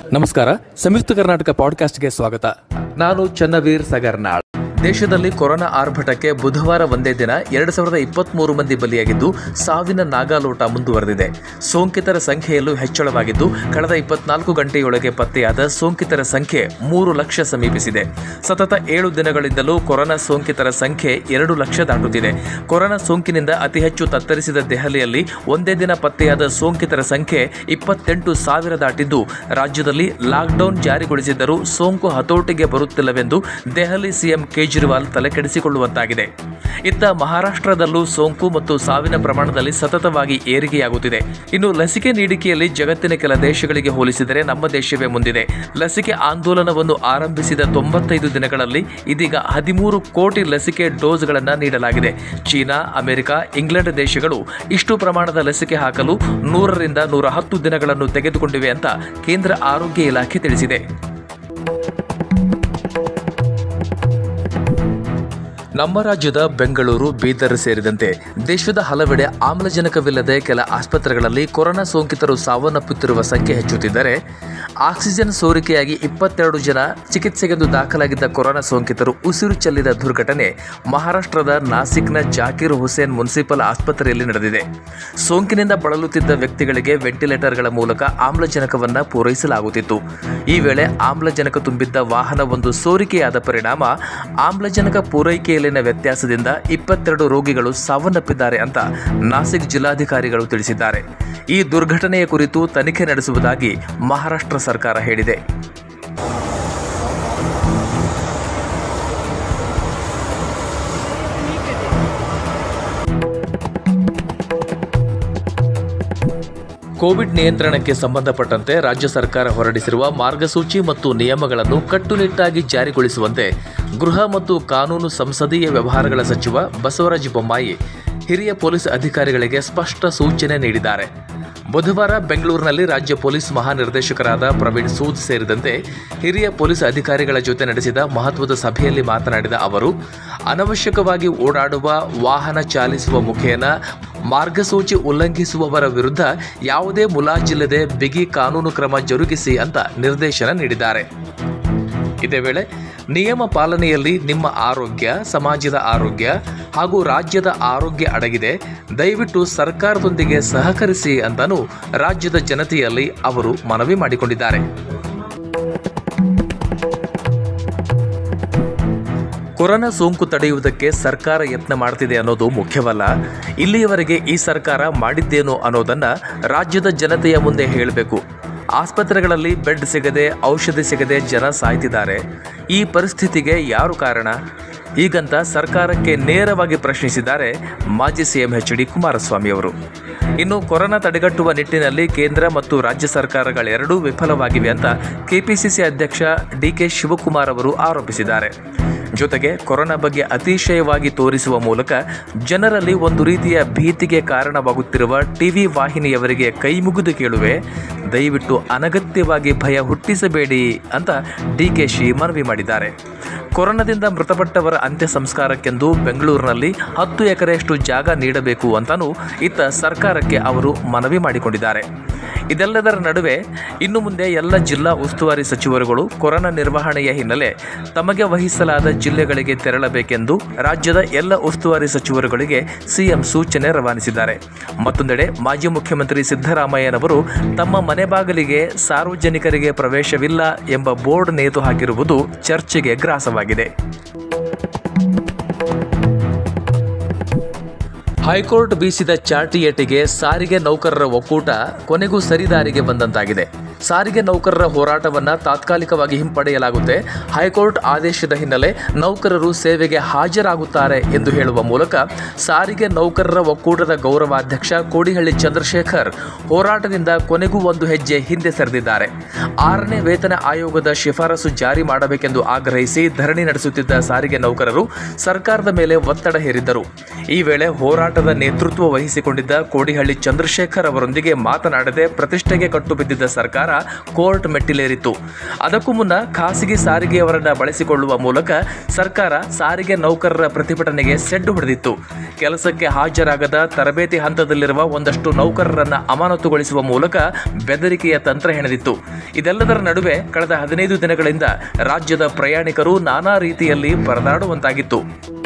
ನಮಸ್ಕಾರ ಸಂಯುಕ್ತ ಕರ್ನಾಟಕ ಪಾಡ್ಕಾಸ್ಟ್ಗೆ ಸ್ವಾಗತ ನಾನು ಚನ್ನವೀರ್ ಸಗರ್ನಾಳ್ ದೇಶದಲ್ಲಿ ಕೊರೋನಾ ಆರ್ಭಟಕ್ಕೆ ಬುಧವಾರ ಒಂದೇ ದಿನ ಎರಡು ಸಾವಿರದ ಇಪ್ಪತ್ಮೂರು ಮಂದಿ ಬಲಿಯಾಗಿದ್ದು ಸಾವಿನ ನಾಗಾಲೋಟ ಮುಂದುವರೆದಿದೆ ಸೋಂಕಿತರ ಸಂಖ್ಯೆಯಲ್ಲೂ ಹೆಚ್ಚಳವಾಗಿದ್ದು ಕಳೆದ ಇಪ್ಪತ್ನಾಲ್ಕು ಗಂಟೆಯೊಳಗೆ ಪತ್ತೆಯಾದ ಸೋಂಕಿತರ ಸಂಖ್ಯೆ ಮೂರು ಲಕ್ಷ ಸಮೀಪಿಸಿದೆ ಸತತ ಏಳು ದಿನಗಳಿಂದಲೂ ಕೊರೋನಾ ಸೋಂಕಿತರ ಸಂಖ್ಯೆ ಎರಡು ಲಕ್ಷ ದಾಟುತ್ತಿದೆ ಕೊರೋನಾ ಸೋಂಕಿನಿಂದ ಅತಿ ಹೆಚ್ಚು ತತ್ತರಿಸಿದ ದೆಹಲಿಯಲ್ಲಿ ಒಂದೇ ದಿನ ಪತ್ತೆಯಾದ ಸೋಂಕಿತರ ಸಂಖ್ಯೆ ಇಪ್ಪತ್ತೆಂಟು ಸಾವಿರ ದಾಟಿದ್ದು ರಾಜ್ಯದಲ್ಲಿ ಲಾಕ್ಡೌನ್ ಜಾರಿಗೊಳಿಸಿದ್ದರೂ ಸೋಂಕು ಹತೋಟಿಗೆ ಬರುತ್ತಿಲ್ಲವೆಂದು ದೆಹಲಿ ಸಿಎಂ ಕೇಜ್ರಿವಾಲ್ ತಲೆಕೆಡಿಸಿಕೊಳ್ಳುವಂತಾಗಿದೆ ಇತ್ತ ಮಹಾರಾಷ್ಟ್ರದಲ್ಲೂ ಸೋಂಕು ಮತ್ತು ಸಾವಿನ ಪ್ರಮಾಣದಲ್ಲಿ ಸತತವಾಗಿ ಏರಿಕೆಯಾಗುತ್ತಿದೆ ಇನ್ನು ಲಸಿಕೆ ನೀಡಿಕೆಯಲ್ಲಿ ಜಗತ್ತಿನ ಕೆಲ ದೇಶಗಳಿಗೆ ಹೋಲಿಸಿದರೆ ನಮ್ಮ ದೇಶವೇ ಮುಂದಿದೆ ಲಸಿಕೆ ಆಂದೋಲನವನ್ನು ಆರಂಭಿಸಿದ ತೊಂಬತ್ತೈದು ದಿನಗಳಲ್ಲಿ ಇದೀಗ ಹದಿಮೂರು ಕೋಟಿ ಲಸಿಕೆ ಡೋಸ್ಗಳನ್ನು ನೀಡಲಾಗಿದೆ ಚೀನಾ ಅಮೆರಿಕ ಇಂಗ್ಲೆಂಡ್ ದೇಶಗಳು ಇಷ್ಟು ಪ್ರಮಾಣದ ಲಸಿಕೆ ಹಾಕಲು ನೂರರಿಂದ ನೂರ ಹತ್ತು ದಿನಗಳನ್ನು ತೆಗೆದುಕೊಂಡಿವೆ ಅಂತ ಕೇಂದ್ರ ಆರೋಗ್ಯ ಇಲಾಖೆ ತಿಳಿಸಿದೆ ನಮ್ಮ ರಾಜ್ಯದ ಬೆಂಗಳೂರು ಬೀದರ್ ಸೇರಿದಂತೆ ದೇಶದ ಹಲವೆಡೆ ಆಮ್ಲಜನಕವಿಲ್ಲದೆ ಕೆಲ ಆಸ್ಪತ್ರೆಗಳಲ್ಲಿ ಕೊರೋನಾ ಸೋಂಕಿತರು ಸಾವನ್ನಪ್ಪುತ್ತಿರುವ ಸಂಖ್ಯೆ ಹೆಚ್ಚುತ್ತಿದ್ದರೆ ಆಕ್ಸಿಜನ್ ಸೋರಿಕೆಯಾಗಿ ಇಪ್ಪತ್ತೆರಡು ಜನ ಚಿಕಿತ್ಸೆಗೆಂದು ದಾಖಲಾಗಿದ್ದ ಕೊರೋನಾ ಸೋಂಕಿತರು ಉಸಿರು ಚೆಲ್ಲಿದ ದುರ್ಘಟನೆ ಮಹಾರಾಷ್ಟ್ರದ ನಾಸಿಕ್ನ ಜಾಕೀರ್ ಹುಸೇನ್ ಮುನ್ಸಿಪಲ್ ಆಸ್ಪತ್ರೆಯಲ್ಲಿ ನಡೆದಿದೆ ಸೋಂಕಿನಿಂದ ಬಳಲುತ್ತಿದ್ದ ವ್ಯಕ್ತಿಗಳಿಗೆ ವೆಂಟಿಲೇಟರ್ಗಳ ಮೂಲಕ ಆಮ್ಲಜನಕವನ್ನು ಪೂರೈಸಲಾಗುತ್ತಿತ್ತು ಈ ವೇಳೆ ಆಮ್ಲಜನಕ ತುಂಬಿದ್ದ ವಾಹನವೊಂದು ಸೋರಿಕೆಯಾದ ಪರಿಣಾಮ ಆಮ್ಲಜನಕ ಪೂರೈಕೆಯಲ್ಲಿನ ವ್ಯತ್ಯಾಸದಿಂದ ಇಪ್ಪತ್ತೆರಡು ರೋಗಿಗಳು ಸಾವನ್ನಪ್ಪಿದ್ದಾರೆ ಅಂತ ನಾಸಿಕ್ ಜಿಲ್ಲಾಧಿಕಾರಿಗಳು ತಿಳಿಸಿದ್ದಾರೆ ಈ ದುರ್ಘಟನೆಯ ಕುರಿತು ತನಿಖೆ ನಡೆಸುವುದಾಗಿ ಮಹಾರಾಷ್ಟ್ರ ಸರ್ಕಾರ ಹೇಳಿದೆ ಕೋವಿಡ್ ನಿಯಂತ್ರಣಕ್ಕೆ ಸಂಬಂಧಪಟ್ಟಂತೆ ರಾಜ್ಯ ಸರ್ಕಾರ ಹೊರಡಿಸಿರುವ ಮಾರ್ಗಸೂಚಿ ಮತ್ತು ನಿಯಮಗಳನ್ನು ಕಟ್ಟುನಿಟ್ಟಾಗಿ ಜಾರಿಗೊಳಿಸುವಂತೆ ಗೃಹ ಮತ್ತು ಕಾನೂನು ಸಂಸದೀಯ ವ್ಯವಹಾರಗಳ ಸಚಿವ ಬಸವರಾಜ ಬೊಮ್ಮಾಯಿ ಹಿರಿಯ ಪೊಲೀಸ್ ಅಧಿಕಾರಿಗಳಿಗೆ ಸ್ಪಷ್ಟ ಸೂಚನೆ ನೀಡಿದ್ದಾರೆ ಬುಧವಾರ ಬೆಂಗಳೂರಿನಲ್ಲಿ ರಾಜ್ಯ ಪೊಲೀಸ್ ಮಹಾನಿರ್ದೇಶಕರಾದ ಪ್ರವೀಣ್ ಸೂದ್ ಸೇರಿದಂತೆ ಹಿರಿಯ ಪೊಲೀಸ್ ಅಧಿಕಾರಿಗಳ ಜೊತೆ ನಡೆಸಿದ ಮಹತ್ವದ ಸಭೆಯಲ್ಲಿ ಮಾತನಾಡಿದ ಅವರು ಅನವಶ್ಯಕವಾಗಿ ಓಡಾಡುವ ವಾಹನ ಚಾಲಿಸುವ ಮುಖೇನ ಮಾರ್ಗಸೂಚಿ ಉಲ್ಲಂಘಿಸುವವರ ವಿರುದ್ಧ ಯಾವುದೇ ಮುಲಾಜಿಲ್ಲದೆ ಬಿಗಿ ಕಾನೂನು ಕ್ರಮ ಜರುಗಿಸಿ ಅಂತ ನಿರ್ದೇಶನ ನೀಡಿದ್ದಾರೆ ಇದೇ ವೇಳೆ ನಿಯಮ ಪಾಲನೆಯಲ್ಲಿ ನಿಮ್ಮ ಆರೋಗ್ಯ ಸಮಾಜದ ಆರೋಗ್ಯ ಹಾಗೂ ರಾಜ್ಯದ ಆರೋಗ್ಯ ಅಡಗಿದೆ ದಯವಿಟ್ಟು ಸರ್ಕಾರದೊಂದಿಗೆ ಸಹಕರಿಸಿ ಅಂತಾನೂ ರಾಜ್ಯದ ಜನತೆಯಲ್ಲಿ ಅವರು ಮನವಿ ಮಾಡಿಕೊಂಡಿದ್ದಾರೆ ಕೊರೋನಾ ಸೋಂಕು ತಡೆಯುವುದಕ್ಕೆ ಸರ್ಕಾರ ಯತ್ನ ಮಾಡ್ತಿದೆ ಅನ್ನೋದು ಮುಖ್ಯವಲ್ಲ ಇಲ್ಲಿಯವರೆಗೆ ಈ ಸರ್ಕಾರ ಮಾಡಿದ್ದೇನು ಅನ್ನೋದನ್ನ ರಾಜ್ಯದ ಜನತೆಯ ಮುಂದೆ ಹೇಳಬೇಕು ಆಸ್ಪತ್ರೆಗಳಲ್ಲಿ ಬೆಡ್ ಸಿಗದೆ ಔಷಧಿ ಸಿಗದೆ ಜನ ಸಾಯ್ತಿದ್ದಾರೆ ಈ ಪರಿಸ್ಥಿತಿಗೆ ಯಾರು ಕಾರಣ ಹೀಗಂತ ಸರ್ಕಾರಕ್ಕೆ ನೇರವಾಗಿ ಪ್ರಶ್ನಿಸಿದ್ದಾರೆ ಮಾಜಿ ಸಿಎಂ ಎಚ್ ಡಿ ಕುಮಾರಸ್ವಾಮಿ ಅವರು ಇನ್ನು ಕೊರೋನಾ ತಡೆಗಟ್ಟುವ ನಿಟ್ಟಿನಲ್ಲಿ ಕೇಂದ್ರ ಮತ್ತು ರಾಜ್ಯ ಸರ್ಕಾರಗಳೆರಡೂ ವಿಫಲವಾಗಿವೆ ಅಂತ ಕೆಪಿಸಿಸಿ ಅಧ್ಯಕ್ಷ ಡಿಕೆ ಶಿವಕುಮಾರ್ ಅವರು ಆರೋಪಿಸಿದ್ದಾರೆ ಜೊತೆಗೆ ಕೊರೋನಾ ಬಗ್ಗೆ ಅತಿಶಯವಾಗಿ ತೋರಿಸುವ ಮೂಲಕ ಜನರಲ್ಲಿ ಒಂದು ರೀತಿಯ ಭೀತಿಗೆ ಕಾರಣವಾಗುತ್ತಿರುವ ಟಿವಿ ವಾಹಿನಿಯವರಿಗೆ ಕೈ ಮುಗಿದು ಕೇಳುವೆ ದಯವಿಟ್ಟು ಅನಗತ್ಯವಾಗಿ ಭಯ ಹುಟ್ಟಿಸಬೇಡಿ ಅಂತ ಡಿಕೆಶಿ ಮನವಿ ಮಾಡಿದ್ದಾರೆ ಕೊರೋನಾದಿಂದ ಮೃತಪಟ್ಟವರ ಅಂತ್ಯ ಸಂಸ್ಕಾರಕ್ಕೆಂದು ಬೆಂಗಳೂರಿನಲ್ಲಿ ಹತ್ತು ಎಕರೆಯಷ್ಟು ಜಾಗ ನೀಡಬೇಕು ಅಂತಾನೂ ಇತ್ತ ಸರ್ಕಾರಕ್ಕೆ ಅವರು ಮನವಿ ಮಾಡಿಕೊಂಡಿದ್ದಾರೆ ಇದೆಲ್ಲದರ ನಡುವೆ ಇನ್ನು ಮುಂದೆ ಎಲ್ಲ ಜಿಲ್ಲಾ ಉಸ್ತುವಾರಿ ಸಚಿವರುಗಳು ಕೊರೋನಾ ನಿರ್ವಹಣೆಯ ಹಿನ್ನೆಲೆ ತಮಗೆ ವಹಿಸಲಾದ ಜಿಲ್ಲೆಗಳಿಗೆ ತೆರಳಬೇಕೆಂದು ರಾಜ್ಯದ ಎಲ್ಲ ಉಸ್ತುವಾರಿ ಸಚಿವರುಗಳಿಗೆ ಸಿಎಂ ಸೂಚನೆ ರವಾನಿಸಿದ್ದಾರೆ ಮತ್ತೊಂದೆಡೆ ಮಾಜಿ ಮುಖ್ಯಮಂತ್ರಿ ಸಿದ್ದರಾಮಯ್ಯನವರು ತಮ್ಮ ಮನೆ ಬಾಗಿಲಿಗೆ ಸಾರ್ವಜನಿಕರಿಗೆ ಪ್ರವೇಶವಿಲ್ಲ ಎಂಬ ಬೋರ್ಡ್ ನೇತು ಹಾಕಿರುವುದು ಚರ್ಚೆಗೆ ಗ್ರಾಸವಾಗಿದೆ ಹೈಕೋರ್ಟ್ ಬೀಸಿದ ಚಾಟಿಯಟಿಗೆ ಸಾರಿಗೆ ನೌಕರರ ಒಕ್ಕೂಟ ಕೊನೆಗೂ ಸರಿದಾರಿಗೆ ಬಂದಂತಾಗಿದೆ ಸಾರಿಗೆ ನೌಕರರ ಹೋರಾಟವನ್ನ ತಾತ್ಕಾಲಿಕವಾಗಿ ಹಿಂಪಡೆಯಲಾಗುತ್ತೆ ಹೈಕೋರ್ಟ್ ಆದೇಶದ ಹಿನ್ನೆಲೆ ನೌಕರರು ಸೇವೆಗೆ ಹಾಜರಾಗುತ್ತಾರೆ ಎಂದು ಹೇಳುವ ಮೂಲಕ ಸಾರಿಗೆ ನೌಕರರ ಒಕ್ಕೂಟದ ಗೌರವಾಧ್ಯಕ್ಷ ಕೋಡಿಹಳ್ಳಿ ಚಂದ್ರಶೇಖರ್ ಹೋರಾಟದಿಂದ ಕೊನೆಗೂ ಒಂದು ಹೆಜ್ಜೆ ಹಿಂದೆ ಸರಿದಿದ್ದಾರೆ ಆರನೇ ವೇತನ ಆಯೋಗದ ಶಿಫಾರಸು ಜಾರಿ ಮಾಡಬೇಕೆಂದು ಆಗ್ರಹಿಸಿ ಧರಣಿ ನಡೆಸುತ್ತಿದ್ದ ಸಾರಿಗೆ ನೌಕರರು ಸರ್ಕಾರದ ಮೇಲೆ ಒತ್ತಡ ಹೇರಿದ್ದರು ಈ ವೇಳೆ ಹೋರಾಟದ ನೇತೃತ್ವ ವಹಿಸಿಕೊಂಡಿದ್ದ ಕೋಡಿಹಳ್ಳಿ ಚಂದ್ರಶೇಖರ್ ಅವರೊಂದಿಗೆ ಮಾತನಾಡದೆ ಪ್ರತಿಷ್ಠೆಗೆ ಕಟ್ಟು ಬಿದ್ದಿದ್ದ ಸರ್ಕಾರ ವಿಚಾರ ಕೋರ್ಟ್ ಮೆಟ್ಟಿಲೇರಿತ್ತು ಅದಕ್ಕೂ ಮುನ್ನ ಖಾಸಗಿ ಸಾರಿಗೆಯವರನ್ನ ಬಳಸಿಕೊಳ್ಳುವ ಮೂಲಕ ಸರ್ಕಾರ ಸಾರಿಗೆ ನೌಕರರ ಪ್ರತಿಭಟನೆಗೆ ಸೆಡ್ಡು ಹೊಡೆದಿತ್ತು ಕೆಲಸಕ್ಕೆ ಹಾಜರಾಗದ ತರಬೇತಿ ಹಂತದಲ್ಲಿರುವ ಒಂದಷ್ಟು ನೌಕರರನ್ನ ಅಮಾನತುಗೊಳಿಸುವ ಮೂಲಕ ಬೆದರಿಕೆಯ ತಂತ್ರ ಹೆಣೆದಿತ್ತು ಇದೆಲ್ಲದರ ನಡುವೆ ಕಳೆದ ಹದಿನೈದು ದಿನಗಳಿಂದ ರಾಜ್ಯದ ಪ್ರಯಾಣಿಕರು ನಾನಾ ರೀತಿಯಲ್ಲಿ ಪರದಾಡುವಂತಾಗಿತ್ತು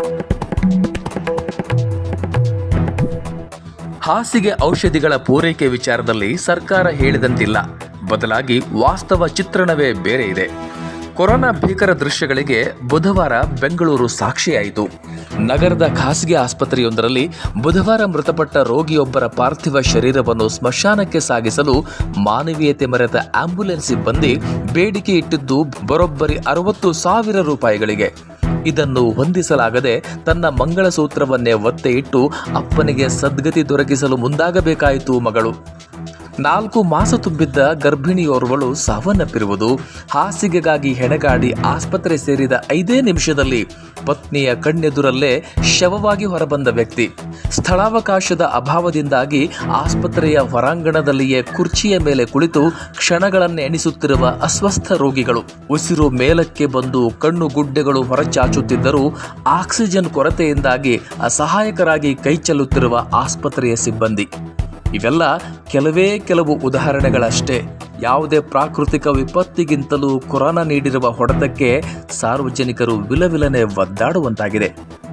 ಹಾಸಿಗೆ ಔಷಧಿಗಳ ಪೂರೈಕೆ ವಿಚಾರದಲ್ಲಿ ಸರ್ಕಾರ ಹೇಳಿದಂತಿಲ್ಲ ಬದಲಾಗಿ ವಾಸ್ತವ ಚಿತ್ರಣವೇ ಬೇರೆ ಇದೆ ಕೊರೋನಾ ಭೀಕರ ದೃಶ್ಯಗಳಿಗೆ ಬುಧವಾರ ಬೆಂಗಳೂರು ಸಾಕ್ಷಿಯಾಯಿತು ನಗರದ ಖಾಸಗಿ ಆಸ್ಪತ್ರೆಯೊಂದರಲ್ಲಿ ಬುಧವಾರ ಮೃತಪಟ್ಟ ರೋಗಿಯೊಬ್ಬರ ಪಾರ್ಥಿವ ಶರೀರವನ್ನು ಸ್ಮಶಾನಕ್ಕೆ ಸಾಗಿಸಲು ಮಾನವೀಯತೆ ಮರೆತ ಆಂಬ್ಯುಲೆನ್ಸ್ ಸಿಬ್ಬಂದಿ ಬೇಡಿಕೆ ಇಟ್ಟಿದ್ದು ಬರೋಬ್ಬರಿ ಅರವತ್ತು ಸಾವಿರ ರೂಪಾಯಿಗಳಿಗೆ ಇದನ್ನು ಹೊಂದಿಸಲಾಗದೆ ತನ್ನ ಮಂಗಳಸೂತ್ರವನ್ನೇ ಒತ್ತೆ ಇಟ್ಟು ಅಪ್ಪನಿಗೆ ಸದ್ಗತಿ ದೊರಕಿಸಲು ಮುಂದಾಗಬೇಕಾಯಿತು ಮಗಳು ನಾಲ್ಕು ಮಾಸ ತುಂಬಿದ್ದ ಗರ್ಭಿಣಿಯೋರ್ವಳು ಸಾವನ್ನಪ್ಪಿರುವುದು ಹಾಸಿಗೆಗಾಗಿ ಹೆಣಗಾಡಿ ಆಸ್ಪತ್ರೆ ಸೇರಿದ ಐದೇ ನಿಮಿಷದಲ್ಲಿ ಪತ್ನಿಯ ಕಣ್ಣೆದುರಲ್ಲೇ ಶವವಾಗಿ ಹೊರಬಂದ ವ್ಯಕ್ತಿ ಸ್ಥಳಾವಕಾಶದ ಅಭಾವದಿಂದಾಗಿ ಆಸ್ಪತ್ರೆಯ ಹೊರಾಂಗಣದಲ್ಲಿಯೇ ಕುರ್ಚಿಯ ಮೇಲೆ ಕುಳಿತು ಕ್ಷಣಗಳನ್ನೇ ಎಣಿಸುತ್ತಿರುವ ಅಸ್ವಸ್ಥ ರೋಗಿಗಳು ಉಸಿರು ಮೇಲಕ್ಕೆ ಬಂದು ಕಣ್ಣು ಗುಡ್ಡೆಗಳು ಹೊರಚಾಚುತ್ತಿದ್ದರೂ ಆಕ್ಸಿಜನ್ ಕೊರತೆಯಿಂದಾಗಿ ಅಸಹಾಯಕರಾಗಿ ಕೈಚೆಲ್ಲುತ್ತಿರುವ ಆಸ್ಪತ್ರೆಯ ಸಿಬ್ಬಂದಿ ಇವೆಲ್ಲ ಕೆಲವೇ ಕೆಲವು ಉದಾಹರಣೆಗಳಷ್ಟೇ ಯಾವುದೇ ಪ್ರಾಕೃತಿಕ ವಿಪತ್ತಿಗಿಂತಲೂ ಕೊರೋನಾ ನೀಡಿರುವ ಹೊಡೆತಕ್ಕೆ ಸಾರ್ವಜನಿಕರು ವಿಲವಿಲನೆ ಒದ್ದಾಡುವಂತಾಗಿದೆ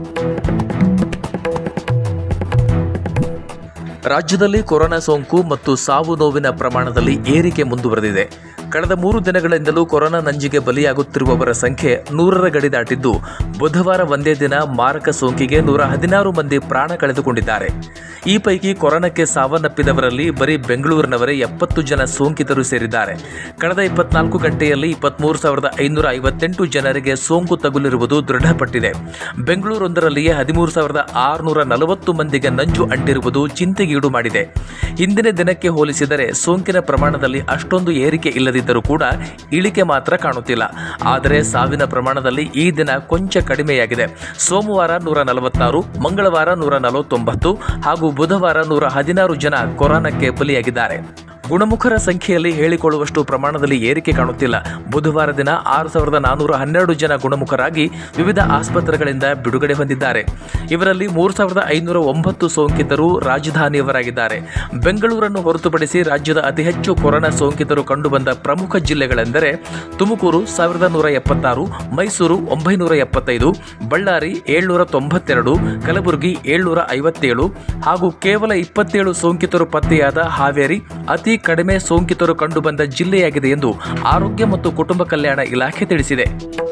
ರಾಜ್ಯದಲ್ಲಿ ಕೊರೋನಾ ಸೋಂಕು ಮತ್ತು ಸಾವು ನೋವಿನ ಪ್ರಮಾಣದಲ್ಲಿ ಏರಿಕೆ ಮುಂದುವರೆದಿದೆ ಕಳೆದ ಮೂರು ದಿನಗಳಿಂದಲೂ ಕೊರೋನಾ ನಂಜಿಗೆ ಬಲಿಯಾಗುತ್ತಿರುವವರ ಸಂಖ್ಯೆ ನೂರರ ಗಡಿ ದಾಟಿದ್ದು ಬುಧವಾರ ಒಂದೇ ದಿನ ಮಾರಕ ಸೋಂಕಿಗೆ ನೂರ ಹದಿನಾರು ಮಂದಿ ಪ್ರಾಣ ಕಳೆದುಕೊಂಡಿದ್ದಾರೆ ಈ ಪೈಕಿ ಕೊರೋನಾಕ್ಕೆ ಸಾವನ್ನಪ್ಪಿದವರಲ್ಲಿ ಬರೀ ಬೆಂಗಳೂರಿನವರೇ ಎಪ್ಪತ್ತು ಜನ ಸೋಂಕಿತರು ಸೇರಿದ್ದಾರೆ ಕಳೆದ ಇಪ್ಪತ್ನಾಲ್ಕು ಗಂಟೆಯಲ್ಲಿ ಇಪ್ಪತ್ಮೂರು ಸಾವಿರದ ಐನೂರ ಐವತ್ತೆಂಟು ಜನರಿಗೆ ಸೋಂಕು ತಗುಲಿರುವುದು ದೃಢಪಟ್ಟಿದೆ ಬೆಂಗಳೂರೊಂದರಲ್ಲಿಯೇ ಹದಿಮೂರು ಸಾವಿರದ ಆರುನೂರ ನಲವತ್ತು ಮಂದಿಗೆ ನಂಜು ಅಂಟಿರುವುದು ಚಿಂತೆಗೀಡು ಮಾಡಿದೆ ಹಿಂದಿನ ದಿನಕ್ಕೆ ಹೋಲಿಸಿದರೆ ಸೋಂಕಿನ ಪ್ರಮಾಣದಲ್ಲಿ ಅಷ್ಟೊಂದು ಏರಿಕೆ ಇಲ್ಲದಿದ್ದರೂ ಕೂಡ ಇಳಿಕೆ ಮಾತ್ರ ಕಾಣುತ್ತಿಲ್ಲ ಆದರೆ ಸಾವಿನ ಪ್ರಮಾಣದಲ್ಲಿ ಈ ದಿನ ಕೊಂಚ ಕಡಿಮೆಯಾಗಿದೆ ಸೋಮವಾರ ನೂರ ನಲವತ್ತಾರು ಮಂಗಳವಾರ ನೂರ ನಲವತ್ತೊಂಬತ್ತು ಹಾಗೂ ಬುಧವಾರ ನೂರ ಹದಿನಾರು ಜನ ಕೊರೋನಾಕ್ಕೆ ಬಲಿಯಾಗಿದ್ದಾರೆ ಗುಣಮುಖರ ಸಂಖ್ಯೆಯಲ್ಲಿ ಹೇಳಿಕೊಳ್ಳುವಷ್ಟು ಪ್ರಮಾಣದಲ್ಲಿ ಏರಿಕೆ ಕಾಣುತ್ತಿಲ್ಲ ಬುಧವಾರ ದಿನ ಆರು ಸಾವಿರದ ನಾನೂರ ಹನ್ನೆರಡು ಜನ ಗುಣಮುಖರಾಗಿ ವಿವಿಧ ಆಸ್ಪತ್ರೆಗಳಿಂದ ಬಿಡುಗಡೆ ಹೊಂದಿದ್ದಾರೆ ಇವರಲ್ಲಿ ಮೂರು ಸಾವಿರದ ಐನೂರ ಒಂಬತ್ತು ಸೋಂಕಿತರು ರಾಜಧಾನಿಯವರಾಗಿದ್ದಾರೆ ಬೆಂಗಳೂರನ್ನು ಹೊರತುಪಡಿಸಿ ರಾಜ್ಯದ ಅತಿ ಹೆಚ್ಚು ಕೊರೋನಾ ಸೋಂಕಿತರು ಕಂಡುಬಂದ ಪ್ರಮುಖ ಜಿಲ್ಲೆಗಳೆಂದರೆ ತುಮಕೂರು ಸಾವಿರದ ನೂರ ಎಪ್ಪತ್ತಾರು ಮೈಸೂರು ಒಂಬೈನೂರ ಎಪ್ಪತ್ತೈದು ಬಳ್ಳಾರಿ ಏಳ್ನೂರ ತೊಂಬತ್ತೆರಡು ಕಲಬುರಗಿ ಏಳ್ನೂರ ಐವತ್ತೇಳು ಹಾಗೂ ಕೇವಲ ಇಪ್ಪತ್ತೇಳು ಸೋಂಕಿತರು ಪತ್ತೆಯಾದ ಹಾವೇರಿ ಅತಿ ಕಡಿಮೆ ಸೋಂಕಿತರು ಕಂಡುಬಂದ ಜಿಲ್ಲೆಯಾಗಿದೆ ಎಂದು ಆರೋಗ್ಯ ಮತ್ತು ಕುಟುಂಬ ಕಲ್ಯಾಣ ಇಲಾಖೆ ತಿಳಿಸಿದೆ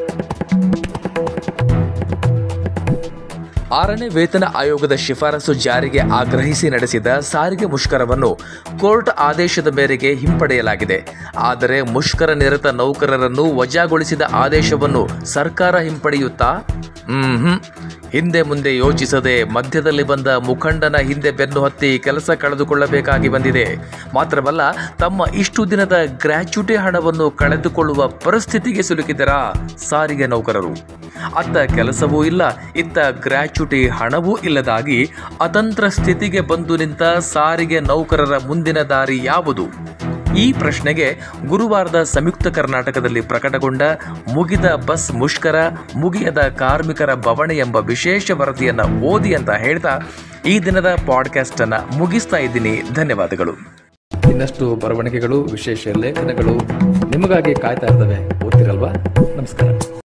ಆರನೇ ವೇತನ ಆಯೋಗದ ಶಿಫಾರಸು ಜಾರಿಗೆ ಆಗ್ರಹಿಸಿ ನಡೆಸಿದ ಸಾರಿಗೆ ಮುಷ್ಕರವನ್ನು ಕೋರ್ಟ್ ಆದೇಶದ ಮೇರೆಗೆ ಹಿಂಪಡೆಯಲಾಗಿದೆ ಆದರೆ ಮುಷ್ಕರ ನಿರತ ನೌಕರರನ್ನು ವಜಾಗೊಳಿಸಿದ ಆದೇಶವನ್ನು ಸರ್ಕಾರ ಹಿಂಪಡೆಯುತ್ತಾ ಹ್ಮ್ ಹಿಂದೆ ಮುಂದೆ ಯೋಚಿಸದೆ ಮಧ್ಯದಲ್ಲಿ ಬಂದ ಮುಖಂಡನ ಹಿಂದೆ ಬೆನ್ನು ಹತ್ತಿ ಕೆಲಸ ಕಳೆದುಕೊಳ್ಳಬೇಕಾಗಿ ಬಂದಿದೆ ಮಾತ್ರವಲ್ಲ ತಮ್ಮ ಇಷ್ಟು ದಿನದ ಗ್ರ್ಯಾಚ್ಯುಟಿ ಹಣವನ್ನು ಕಳೆದುಕೊಳ್ಳುವ ಪರಿಸ್ಥಿತಿಗೆ ಸಿಲುಕಿದರಾ ಸಾರಿಗೆ ನೌಕರರು ಅತ್ತ ಕೆಲಸವೂ ಇಲ್ಲ ಇತ್ತ ಗ್ರ್ಯಾಚ್ಯುಟಿ ಹಣವೂ ಇಲ್ಲದಾಗಿ ಅತಂತ್ರ ಸ್ಥಿತಿಗೆ ಬಂದು ನಿಂತ ಸಾರಿಗೆ ನೌಕರರ ಮುಂದಿನ ದಾರಿ ಯಾವುದು ಈ ಪ್ರಶ್ನೆಗೆ ಗುರುವಾರದ ಸಂಯುಕ್ತ ಕರ್ನಾಟಕದಲ್ಲಿ ಪ್ರಕಟಗೊಂಡ ಮುಗಿದ ಬಸ್ ಮುಷ್ಕರ ಮುಗಿಯದ ಕಾರ್ಮಿಕರ ಬವಣೆ ಎಂಬ ವಿಶೇಷ ವರದಿಯನ್ನ ಓದಿ ಅಂತ ಹೇಳ್ತಾ ಈ ದಿನದ ಪಾಡ್ಕಾಸ್ಟ್ ಅನ್ನ ಮುಗಿಸ್ತಾ ಇದ್ದೀನಿ ಧನ್ಯವಾದಗಳು ಇನ್ನಷ್ಟು ಬರವಣಿಗೆಗಳು ವಿಶೇಷ ಲೇಖನಗಳು ನಿಮಗಾಗಿ ಕಾಯ್ತಾ ಇರ್ತವೆ ಓದ್ತಿರಲ್ವಾ ನಮಸ್ಕಾರ